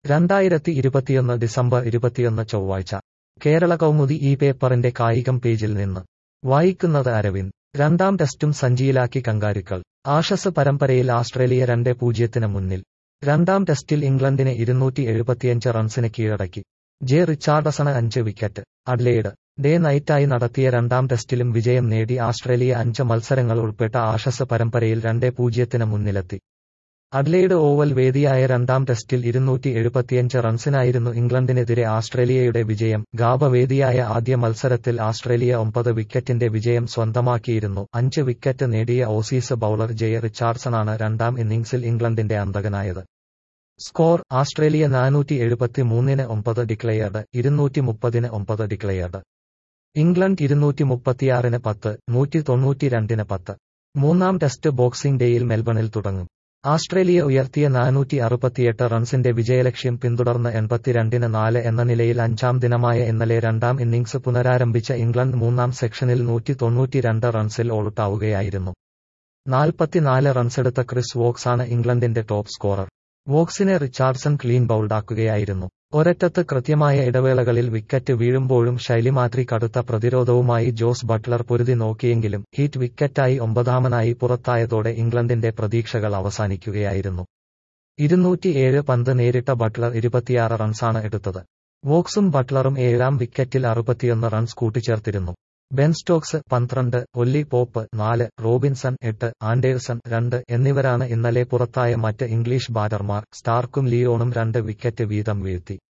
രണ്ടായിരത്തി ഇരുപത്തിയൊന്ന് ഡിസംബർ ഇരുപത്തിയൊന്ന് ചൊവ്വാഴ്ച കേരള കൗമുദി ഈ പേപ്പറിന്റെ കായികം പേജിൽ നിന്ന് വായിക്കുന്നത് അരവിന്ദ് രണ്ടാം ടെസ്റ്റും സഞ്ചിയിലാക്കി കങ്കാരുക്കൾ ആഷസ് പരമ്പരയിൽ ആസ്ട്രേലിയ രണ്ട് പൂജ്യത്തിന് മുന്നിൽ രണ്ടാം ടെസ്റ്റിൽ ഇംഗ്ലണ്ടിനെ ഇരുന്നൂറ്റി എഴുപത്തിയഞ്ച് റൺസിന് കീഴടക്കി ജെ റിച്ചാർഡസണ് അഞ്ച് വിക്കറ്റ് അഡ്ലെയ്ഡ് ഡേ നൈറ്റായി നടത്തിയ രണ്ടാം ടെസ്റ്റിലും വിജയം നേടി ആസ്ട്രേലിയ അഞ്ച് മത്സരങ്ങൾ ഉൾപ്പെട്ട ആഷസ് പരമ്പരയിൽ രണ്ട് പൂജ്യത്തിന് മുന്നിലെത്തി അഡ്ലെയ്ഡ് ഓവൽ വേദിയായ രണ്ടാം ടെസ്റ്റിൽ ഇരുന്നൂറ്റി എഴുപത്തിയഞ്ച് റൺസിനായിരുന്നു ഇംഗ്ലണ്ടിനെതിരെ ആസ്ട്രേലിയയുടെ വിജയം ഗാബ വേദിയായ ആദ്യ മത്സരത്തിൽ ആസ്ട്രേലിയ ഒമ്പത് വിക്കറ്റിന്റെ വിജയം സ്വന്തമാക്കിയിരുന്നു അഞ്ച് വിക്കറ്റ് നേടിയ ഓസീസ് ബൌളർ ജയ റിച്ചാർഡ്സണാണ് രണ്ടാം ഇന്നിംഗ്സിൽ ഇംഗ്ലണ്ടിന്റെ അന്തകനായത് സ്കോർ ആസ്ട്രേലിയ നാനൂറ്റി എഴുപത്തി മൂന്നിന് ഒമ്പത് ഡിക്ലെയർഡ് ഇരുന്നൂറ്റി മുപ്പതിന് ഒമ്പത് ഡിക്ലെയർഡ് ഇംഗ്ലണ്ട് ഇരുന്നൂറ്റി മുപ്പത്തിയാറിന് പത്ത് നൂറ്റി തൊണ്ണൂറ്റിരണ്ടിന് പത്ത് മൂന്നാം ടെസ്റ്റ് ബോക്സിംഗ് ഡേയിൽ മെൽബണിൽ തുടങ്ങും ആസ്ട്രേലിയ ഉയർത്തിയ നാനൂറ്റി അറുപത്തിയെട്ട് റൺസിന്റെ വിജയലക്ഷ്യം പിന്തുടർന്ന് എൺപത്തിരണ്ടിന് നാല് എന്ന നിലയിൽ അഞ്ചാം ദിനമായ ഇന്നലെ രണ്ടാം ഇന്നിംഗ്സ് പുനരാരംഭിച്ച ഇംഗ്ലണ്ട് മൂന്നാം സെക്ഷനിൽ നൂറ്റി തൊണ്ണൂറ്റിരണ്ട് റൺസിൽ ഓൾട്ടാവുകയായിരുന്നു നാൽപ്പത്തിനാല് റൺസെടുത്ത ക്രിസ് വോക്സാണ് ഇംഗ്ലണ്ടിന്റെ ടോപ്പ് സ്കോറർ വോക്സിനെ റിച്ചാർഡ്സൺ ക്ലീൻ ബൌൾഡാക്കുകയായിരുന്നു ഒരറ്റത്ത് കൃത്യമായ ഇടവേളകളിൽ വിക്കറ്റ് വീഴുമ്പോഴും ശൈലിമാത്രി കടുത്ത പ്രതിരോധവുമായി ജോസ് ബട്ട്ലർ പൊരുതി നോക്കിയെങ്കിലും ഹീറ്റ് വിക്കറ്റായി ഒമ്പതാമനായി പുറത്തായതോടെ ഇംഗ്ലണ്ടിന്റെ പ്രതീക്ഷകൾ അവസാനിക്കുകയായിരുന്നു ഇരുന്നൂറ്റിയേഴ് പന്ത് നേരിട്ട ബട്ട്ലർ ഇരുപത്തിയാറ് റൺസാണ് എടുത്തത് വോക്സും ബട്ട്ലറും ഏഴാം വിക്കറ്റിൽ അറുപത്തിയൊന്ന് റൺസ് കൂട്ടിച്ചേർത്തിരുന്നു ബെൻ സ്റ്റോക്സ് പന്ത്രണ്ട് ഒല്ലി പോപ്പ് നാല് റോബിൻസൺ എട്ട് ആൻഡേഴ്സൺ രണ്ട് എന്നിവരാണ് ഇന്നലെ പുറത്തായ മറ്റ് ഇംഗ്ലീഷ് ബാറ്റർമാർ സ്റ്റാർക്കും ലിയോണും രണ്ട് വിക്കറ്റ് വീതം വീഴ്ത്തി